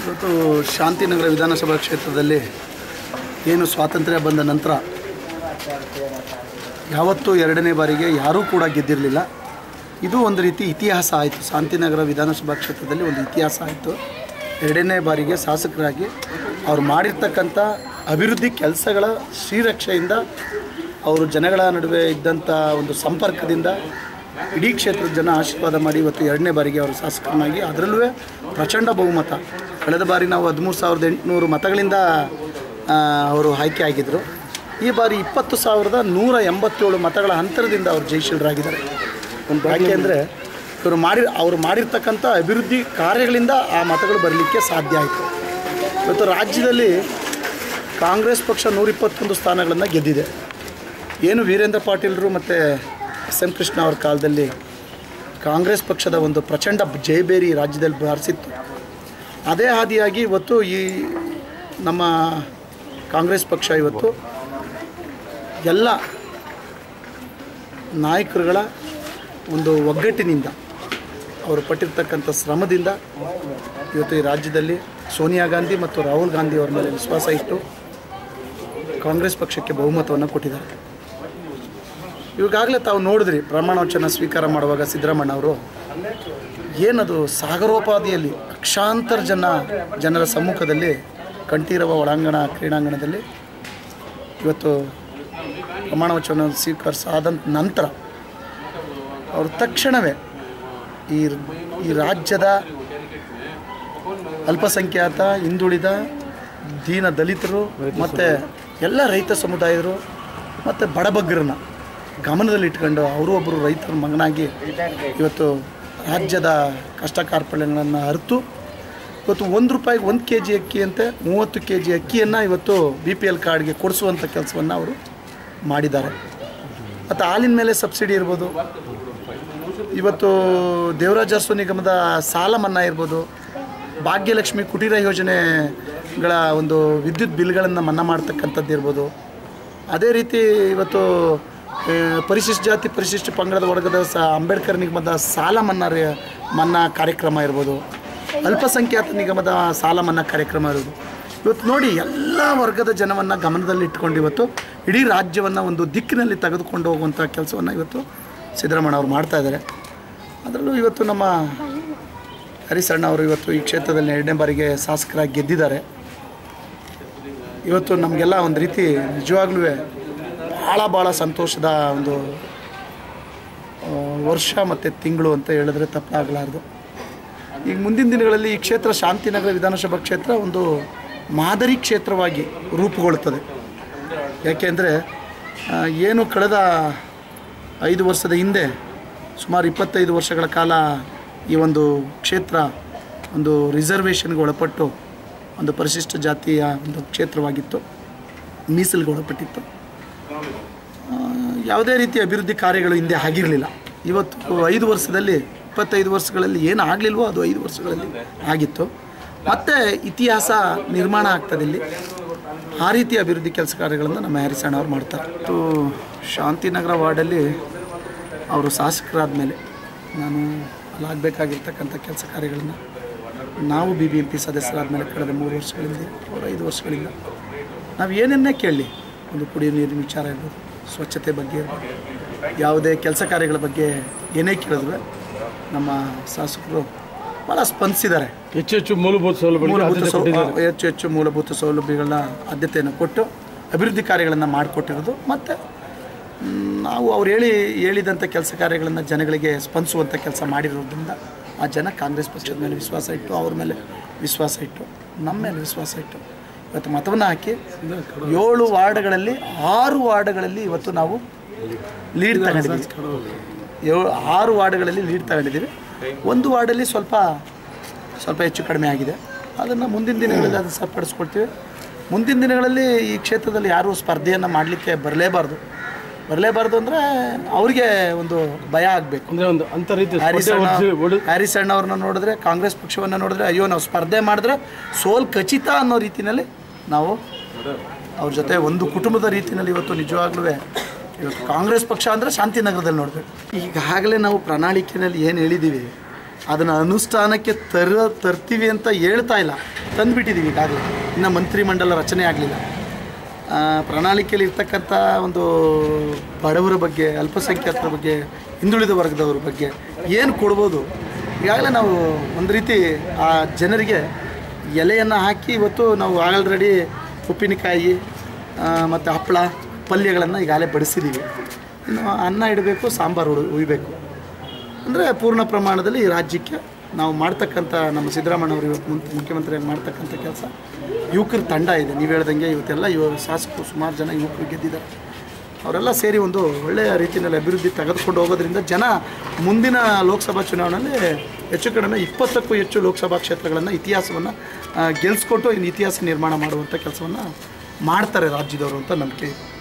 ಇವತ್ತು ಶಾಂತಿನಗರ ವಿಧಾನಸಭಾ ಕ್ಷೇತ್ರದಲ್ಲಿ ಏನು ಸ್ವಾತಂತ್ರ್ಯ ಬಂದ ನಂತರ ಯಾವತ್ತೂ ಎರಡನೇ ಬಾರಿಗೆ ಯಾರೂ ಕೂಡ ಗೆದ್ದಿರಲಿಲ್ಲ ಇದು ಒಂದು ರೀತಿ ಇತಿಹಾಸ ಆಯಿತು ಶಾಂತಿನಗರ ವಿಧಾನಸಭಾ ಕ್ಷೇತ್ರದಲ್ಲಿ ಒಂದು ಇತಿಹಾಸ ಆಯಿತು ಎರಡನೇ ಬಾರಿಗೆ ಶಾಸಕರಾಗಿ ಅವ್ರು ಮಾಡಿರ್ತಕ್ಕಂಥ ಅಭಿವೃದ್ಧಿ ಕೆಲಸಗಳ ಶ್ರೀರಕ್ಷೆಯಿಂದ ಅವರು ಜನಗಳ ನಡುವೆ ಇದ್ದಂಥ ಒಂದು ಸಂಪರ್ಕದಿಂದ ಇಡೀ ಕ್ಷೇತ್ರದ ಜನ ಆಶೀರ್ವಾದ ಮಾಡಿ ಇವತ್ತು ಎರಡನೇ ಬಾರಿಗೆ ಅವರು ಶಾಸಕರನ್ನಾಗಿ ಅದರಲ್ಲೂ ಪ್ರಚಂಡ ಬಹುಮತ ಕಳೆದ ಬಾರಿ ನಾವು ಹದಿಮೂರು ಸಾವಿರದ ಎಂಟುನೂರು ಮತಗಳಿಂದ ಆ, ಅವರು ಆಯ್ಕೆ ಆಗಿದ್ದರು ಈ ಬಾರಿ ಇಪ್ಪತ್ತು ಸಾವಿರದ ನೂರ ಎಂಬತ್ತೇಳು ಮತಗಳ ಅಂತರದಿಂದ ಅವರು ಜಯಶೀಲರಾಗಿದ್ದಾರೆ ಯಾಕೆ ಅಂದರೆ ಇವರು ಮಾಡಿ ಅವರು ಮಾಡಿರ್ತಕ್ಕಂಥ ಅಭಿವೃದ್ಧಿ ಕಾರ್ಯಗಳಿಂದ ಆ ಮತಗಳು ಬರಲಿಕ್ಕೆ ಸಾಧ್ಯ ಆಯಿತು ಇವತ್ತು ರಾಜ್ಯದಲ್ಲಿ ಕಾಂಗ್ರೆಸ್ ಪಕ್ಷ ನೂರಿಪ್ಪತ್ತೊಂದು ಸ್ಥಾನಗಳನ್ನು ಗೆದ್ದಿದೆ ಏನು ವೀರೇಂದ್ರ ಪಾಟೀಲರು ಮತ್ತು ಎಸ್ ಎಂ ಕೃಷ್ಣ ಅವ್ರ ಕಾಲದಲ್ಲಿ ಕಾಂಗ್ರೆಸ್ ಪಕ್ಷದ ಒಂದು ಪ್ರಚಂಡ ಜಯಬೇರಿ ರಾಜ್ಯದಲ್ಲಿ ಬಾರಿಸಿತ್ತು ಅದೇ ಹಾದಿಯಾಗಿ ಇವತ್ತು ಈ ನಮ್ಮ ಕಾಂಗ್ರೆಸ್ ಪಕ್ಷ ಇವತ್ತು ಎಲ್ಲ ನಾಯಕರುಗಳ ಒಂದು ಒಗ್ಗಟ್ಟಿನಿಂದ ಅವರು ಪಟ್ಟಿರ್ತಕ್ಕಂಥ ಶ್ರಮದಿಂದ ಇವತ್ತು ಈ ರಾಜ್ಯದಲ್ಲಿ ಸೋನಿಯಾ ಗಾಂಧಿ ಮತ್ತು ರಾಹುಲ್ ಗಾಂಧಿ ಅವರ ಮೇಲೆ ವಿಶ್ವಾಸ ಇಟ್ಟು ಕಾಂಗ್ರೆಸ್ ಪಕ್ಷಕ್ಕೆ ಬಹುಮತವನ್ನು ಕೊಟ್ಟಿದ್ದಾರೆ ಇವಾಗಲೇ ತಾವು ನೋಡಿದ್ರಿ ಪ್ರಮಾಣ ವಚನ ಸ್ವೀಕಾರ ಮಾಡುವಾಗ ಸಿದ್ದರಾಮಣ್ಣ ಅವರು ಏನದು ಸಾಗರೋಪಾದಿಯಲ್ಲಿ ಲಕ್ಷಾಂತರ ಜನ ಜನರ ಸಮ್ಮುಖದಲ್ಲಿ ಕಂಠೀರವ ಒಳಾಂಗಣ ಕ್ರೀಡಾಂಗಣದಲ್ಲಿ ಇವತ್ತು ಪ್ರಮಾಣ ವಚನ ಸ್ವೀಕರಿಸಾದ ನಂತರ ಅವರು ತಕ್ಷಣವೇ ಈ ಈ ರಾಜ್ಯದ ಅಲ್ಪಸಂಖ್ಯಾತ ಹಿಂದುಳಿದ ದೀನ ದಲಿತರು ಮತ್ತು ಎಲ್ಲ ರೈತ ಸಮುದಾಯದರು ಮತ್ತು ಬಡಬಗ್ಗರನ್ನ ಗಮನದಲ್ಲಿಟ್ಕೊಂಡು ಅವರು ಒಬ್ಬರು ರೈತರ ಮಗನಾಗಿ ಇವತ್ತು ರಾಜ್ಯದ ಕಷ್ಟ ಕಾರ್ಪಣ್ಯಗಳನ್ನು ಅರಿತು ಇವತ್ತು ಒಂದು ರೂಪಾಯಿಗೆ ಒಂದು ಕೆ ಜಿ ಅಕ್ಕಿ ಅಂತೆ ಮೂವತ್ತು ಕೆ ಜಿ ಅಕ್ಕಿಯನ್ನು ಇವತ್ತು ಬಿ ಪಿ ಎಲ್ ಕಾರ್ಡ್ಗೆ ಕೊಡಿಸುವಂಥ ಕೆಲಸವನ್ನು ಅವರು ಮಾಡಿದ್ದಾರೆ ಮತ್ತು ಹಾಲಿನ ಮೇಲೆ ಸಬ್ಸಿಡಿ ಇರ್ಬೋದು ಇವತ್ತು ದೇವರಾಜ ಅರಸು ನಿಗಮದ ಸಾಲ ಮನ್ನಾ ಇರ್ಬೋದು ಭಾಗ್ಯಲಕ್ಷ್ಮಿ ಕುಟೀರ ಯೋಜನೆಗಳ ಒಂದು ವಿದ್ಯುತ್ ಬಿಲ್ಗಳನ್ನು ಮನ್ನಾ ಮಾಡ್ತಕ್ಕಂಥದ್ದು ಇರ್ಬೋದು ಅದೇ ರೀತಿ ಇವತ್ತು ಆ, ಪರಿಶಿಷ್ಟ ಜಾತಿ ಪರಿಶಿಷ್ಟ ಪಂಗಡದ ವರ್ಗದ ಸ ಅಂಬೇಡ್ಕರ್ ನಿಗಮದ ಸಾಲ ಮನ್ನಾ ರೇ- ಮನ್ನಾ ಕಾರ್ಯಕ್ರಮ ಇರ್ಬೋದು ಅಲ್ಪಸಂಖ್ಯಾತ ನಿಗಮದ ಸಾಲ ಮನ್ನಾ ಕಾರ್ಯಕ್ರಮ ಇರೋದು ಇವತ್ತು ನೋಡಿ ಎಲ್ಲ ವರ್ಗದ ಜನವನ್ನು ಗಮನದಲ್ಲಿಟ್ಕೊಂಡು ಇವತ್ತು ಇಡೀ ರಾಜ್ಯವನ್ನು ಒಂದು ದಿಕ್ಕಿನಲ್ಲಿ ತೆಗೆದುಕೊಂಡು ಹೋಗುವಂಥ ಕೆಲಸವನ್ನು ಇವತ್ತು ಸಿದ್ದರಾಮಯ್ಯ ಅವರು ಮಾಡ್ತಾ ಇದ್ದಾರೆ ಅದರಲ್ಲೂ ಇವತ್ತು ನಮ್ಮ ಹರಿಸಣ್ಣ ಅವರು ಇವತ್ತು ಈ ಕ್ಷೇತ್ರದಲ್ಲಿ ಎರಡನೇ ಬಾರಿಗೆ ಶಾಸಕರಾಗಿ ಗೆದ್ದಿದ್ದಾರೆ ಇವತ್ತು ನಮಗೆಲ್ಲ ಒಂದು ರೀತಿ ನಿಜವಾಗ್ಲೂ ಭಾಳ ಭಾಳ ಸಂತೋಷದ ಒಂದು ಆ, ವರ್ಷ ಮತ್ತು ತಿಂಗಳು ಅಂತ ಹೇಳಿದ್ರೆ ತಪ್ಪಾಗಲಾರ್ದು ಈಗ ಮುಂದಿನ ದಿನಗಳಲ್ಲಿ ಈ ಕ್ಷೇತ್ರ ಶಾಂತಿನಗರ ವಿಧಾನಸಭಾ ಕ್ಷೇತ್ರ ಒಂದು ಮಾದರಿ ಕ್ಷೇತ್ರವಾಗಿ ರೂಪುಗೊಳ್ಳುತ್ತದೆ ಯಾಕೆಂದರೆ ಏನು ಕಳೆದ ಐದು ವರ್ಷದ ಹಿಂದೆ ಸುಮಾರು ಇಪ್ಪತ್ತೈದು ವರ್ಷಗಳ ಕಾಲ ಈ ಒಂದು ಕ್ಷೇತ್ರ ಒಂದು ರಿಸರ್ವೇಷನ್ಗೆ ಒಳಪಟ್ಟು ಒಂದು ಪರಿಶಿಷ್ಟ ಜಾತಿಯ ಒಂದು ಕ್ಷೇತ್ರವಾಗಿತ್ತು ಮೀಸಲಿಗೆ ಒಳಪಟ್ಟಿತ್ತು ಆ, ಯಾವುದೇ ರೀತಿ ಅಭಿವೃದ್ಧಿ ಕಾರ್ಯಗಳು ಹಿಂದೆ ಆಗಿರಲಿಲ್ಲ ಇವತ್ತು ಐದು ವರ್ಷದಲ್ಲಿ ಇಪ್ಪತ್ತೈದು ವರ್ಷಗಳಲ್ಲಿ ಏನು ಆಗಲಿಲ್ವೋ ಅದು ಐದು ವರ್ಷಗಳಲ್ಲಿ ಆಗಿತ್ತು ಮತ್ತೆ ಇತಿಹಾಸ ನಿರ್ಮಾಣ ಆಗ್ತದೆ ಇಲ್ಲಿ ಆ ರೀತಿ ಅಭಿವೃದ್ಧಿ ಕೆಲಸ ಕಾರ್ಯಗಳನ್ನು ನಮ್ಮ ಹ್ಯಾರಿಸಣ್ಣ ಅವ್ರು ಮಾಡ್ತಾರೆ ಮತ್ತು ಶಾಂತಿನಗರ ವಾರ್ಡಲ್ಲಿ ಅವರು ಶಾಸಕರಾದ ಮೇಲೆ ನಾನು ಅಲ್ಲಾಗಬೇಕಾಗಿರ್ತಕ್ಕಂಥ ಕೆಲಸ ಕಾರ್ಯಗಳನ್ನು ನಾವು ಬಿ ಬಿ ಎಂ ಪಿ ಸದಸ್ಯರಾದ ಮೇಲೆ ಕಳೆದ ಮೂರು ವರ್ಷಗಳಿಂದ ಅವ್ರ ಐದು ವರ್ಷಗಳಿಂದ ನಾವು ಏನನ್ನೇ ಕೇಳಲಿ ಒಂದು ಕುಡಿಯೋ ನೀರಿನ ವಿಚಾರ ಇರ್ಬೋದು ಸ್ವಚ್ಛತೆ ಬಗ್ಗೆ ಇರ್ಬೋದು ಯಾವುದೇ ಕೆಲಸ ಕಾರ್ಯಗಳ ಬಗ್ಗೆ ಏನೇ ಕೇಳಿದ್ರು ನಮ್ಮ ಶಾಸಕರು ಭಾಳ ಸ್ಪಂದಿಸಿದ್ದಾರೆ ಹೆಚ್ಚು ಹೆಚ್ಚು ಮೂಲಭೂತ ಸೌಲಭ್ಯಗಳಿಗೆ ಮೂಲಭೂತ ಆದ್ಯತೆ ಸೌ ಕೊಟ್ಟಿದ್ದಾರೆ. ಹೆಚ್ಚು ಹೆಚ್ಚು ಮೂಲಭೂತ ಸೌಲಭ್ಯಗಳನ್ನ ಆದ್ಯತೆಯನ್ನು ಕೊಟ್ಟು ಅಭಿವೃದ್ಧಿ ಕಾರ್ಯಗಳನ್ನು ಮಾಡಿಕೊಟ್ಟಿರೋದು ಮತ್ತು ನಾವು ಅವ್ರು ಹೇಳಿ ಹೇಳಿದಂಥ ಕೆಲಸ ಕಾರ್ಯಗಳನ್ನು ಜನಗಳಿಗೆ ಸ್ಪಂದಿಸುವಂಥ ಕೆಲಸ ಮಾಡಿರೋದ್ರಿಂದ ಆ ಜನ ಕಾಂಗ್ರೆಸ್ ಪಕ್ಷದ ಮೇಲೆ ವಿಶ್ವಾಸ ಇಟ್ಟು ಅವ್ರ ಮೇಲೆ ವಿಶ್ವಾಸ ಇಟ್ಟು ನಮ್ಮ ಮೇಲೆ ವಿಶ್ವಾಸ ಇಟ್ಟು ಇವತ್ತು ಮತವನ್ನು ಹಾಕಿ ಏಳು ವಾರ್ಡ್ಗಳಲ್ಲಿ ಆರು ವಾರ್ಡ್ಗಳಲ್ಲಿ ಇವತ್ತು ನಾವು ಲೀಡ್ ತಗೊಂಡಿದ್ದೀವಿ ಏಳು ಆರು ವಾರ್ಡ್ಗಳಲ್ಲಿ ಲೀಡ್ ತಗೊಂಡಿದ್ದೀವಿ ಒಂದು ವಾರ್ಡಲ್ಲಿ ಸ್ವಲ್ಪ ಸ್ವಲ್ಪ ಹೆಚ್ಚು ಕಡಿಮೆ ಆಗಿದೆ ಅದನ್ನು ಮುಂದಿನ ದಿನಗಳಲ್ಲಿ ಅದನ್ನು ಸರಿಪಡಿಸ್ಕೊಳ್ತೀವಿ ಮುಂದಿನ ದಿನಗಳಲ್ಲಿ ಈ ಕ್ಷೇತ್ರದಲ್ಲಿ ಯಾರೂ ಸ್ಪರ್ಧೆಯನ್ನು ಮಾಡಲಿಕ್ಕೆ ಬರಲೇಬಾರ್ದು ಬರಲೇಬಾರ್ದು ಅಂದರೆ ಅವರಿಗೆ ಒಂದು ಭಯ ಆಗಬೇಕು ಅಂದ್ರೆ ಒಂದು ಅಂತ ರೀತಿ ಹ್ಯಾರಿಸ್ ಸ್ಪರ್ಧೆ ಅಣ್ಣ ಒಡ್ಸಿ- ಒಡ್- ಹ್ಯಾರಿಸ್ ಅಣ್ಣ ಅವ್ರನ್ನ ನೋಡಿದ್ರೆ ಕಾಂಗ್ರೆಸ್ ಪಕ್ಷವನ್ನು ನೋಡಿದ್ರೆ ಅಯ್ಯೋ ನಾವು ಸ್ಪರ್ಧೆ ಮಾಡಿದ್ರೆ ಸೋಲ್ ಖಚಿತ ಅನ್ನೋ ರೀತಿಯಲ್ಲಿ ನಾವು ಅವ್ರ ಜೊತೆ ಒಂದು ಕುಟುಂಬದ ರೀತಿಯಲ್ಲಿ ಇವತ್ತು ನಿಜವಾಗ್ಲೂ ಇವತ್ತು ಕಾಂಗ್ರೆಸ್ ಪಕ್ಷ ಅಂದರೆ ಶಾಂತಿನಗರದಲ್ಲಿ ನೋಡಬೇಕು ಈಗಾಗಲೇ ನಾವು ಪ್ರಣಾಳಿಕೆಯಲ್ಲಿ ಏನು ಹೇಳಿದ್ದೀವಿ ಅದನ್ನು ಅನುಷ್ಠಾನಕ್ಕೆ ತರ ತರ್ತೀವಿ ಅಂತ ಹೇಳ್ತಾ ಇಲ್ಲ ತಂದುಬಿಟ್ಟಿದ್ದೀವಿ ಈಗಾಗಲೇ ಇನ್ನು ಮಂತ್ರಿಮಂಡಲ ರಚನೆ ಆಗಲಿಲ್ಲ ಪ್ರಣಾಳಿಕೆಯಲ್ಲಿ ಇರ್ತಕ್ಕಂಥ ಒಂದು ಬಡವರ ಬಗ್ಗೆ ಅಲ್ಪಸಂಖ್ಯಾತರ ಬಗ್ಗೆ ಹಿಂದುಳಿದ ವರ್ಗದವ್ರ ಬಗ್ಗೆ ಏನು ಕೊಡ್ಬೋದು ಈಗಾಗಲೇ ನಾವು ಒಂದು ರೀತಿ ಆ ಜನರಿಗೆ ಎಲೆಯನ್ನು ಹಾಕಿ ಇವತ್ತು ನಾವು ಆಲ್ರೆಡಿ ಉಪ್ಪಿನಕಾಯಿ ಮತ್ತು ಹಪ್ಪಳ ಪಲ್ಯಗಳನ್ನು ಈಗಾಗಲೇ ಬಡಿಸಿದ್ದೀವಿ ಇನ್ನು ಅನ್ನ ಇಡಬೇಕು ಸಾಂಬಾರು ಉಳ್- ಉಯ್ಬೇಕು ಅಂದರೆ ಪೂರ್ಣ ಪ್ರಮಾಣದಲ್ಲಿ ಈ ರಾಜ್ಯಕ್ಕೆ ನಾವು ಮಾಡ್ತಕ್ಕಂಥ ನಮ್ಮ ಸಿದ್ದರಾಮಯ್ಯವರು ಇವತ್ತು ಮುನ್- ಮುಖ್ಯಮಂತ್ರಿಯಾಗಿ ಮಾಡ್ತಕ್ಕಂಥ ಕೆಲಸ ಯುವಕರ ತಂಡ ಇದೆ ನೀವು ಹೇಳ್ದಂಗೆ ಇವತ್ತೆಲ್ಲ ಯುವ ಶಾಸಕರು ಸುಮಾರು ಜನ ಯುವಕರು ಗೆದ್ದಿದ್ದಾರೆ ಅವರೆಲ್ಲ ಸೇರಿ ಒಂದು ಒಳ್ಳೆಯ ರೀತಿಯಲ್ಲಿ ಅಭಿವೃದ್ಧಿ ತೆಗೆದುಕೊಂಡು ಹೋಗೋದ್ರಿಂದ ಜನ ಮುಂದಿನ ಲೋಕಸಭಾ ಚುನಾವಣೆಯಲ್ಲಿ ಹೆಚ್ಚು ಕಡಿಮೆ ಇಪ್ಪತ್ತಕ್ಕೂ ಹೆಚ್ಚು ಲೋಕಸಭಾ ಕ್ಷೇತ್ರಗಳನ್ನು ಇತಿಹಾಸವನ್ನು ಗೆಲ್ಲಿಸ್ಕೊಟ್ಟು ಇನ್ನು ಇತಿಹಾಸ ನಿರ್ಮಾಣ ಮಾಡುವಂಥ ಕೆಲಸವನ್ನು ಮಾಡ್ತಾರೆ ರಾಜ್ಯದವರು ಅಂತ ನಂಬಿಕೆ ಇದೆ